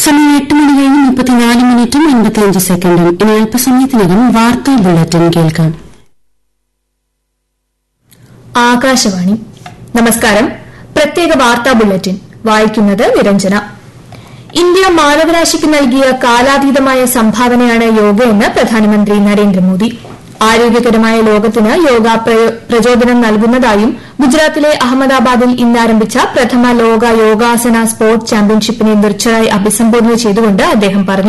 സമയം എട്ട് മണി കഴിഞ്ഞ് മുപ്പത്തിനാല് മിനിറ്റും അൻപത്തിയഞ്ച് സെക്കൻഡും ഇനി അല്പസമയത്തിനകം വാർത്താ ബുള്ളറ്റിൻ കേൾക്കാം ആകാശവാണി നമസ്കാരം പ്രത്യേക വാർത്താ ബുള്ളറ്റിൻ വായിക്കുന്നത് നിരഞ്ജന ഇന്ത്യ മാനവരാശിക്ക് നൽകിയ കാലാതീതമായ സംഭാവനയാണ് യോഗയെന്ന് പ്രധാനമന്ത്രി നരേന്ദ്രമോദി ആരോഗ്യകരമായ ലോകത്തിന് യോഗ പ്രയോ- പ്രചോദനം നൽകുന്നതായും ഗുജറാത്തിലെ അഹമ്മദാബാദിൽ ഇന്ന് ആരംഭിച്ച പ്രഥമ ലോക യോഗാസന സ്പോർട്സ് ചാമ്പ്യൻഷിപ്പിനെ വിർച്വലായി അഭിസംബോധന ചെയ്തുകൊണ്ട് അദ്ദേഹം പറഞ്ഞു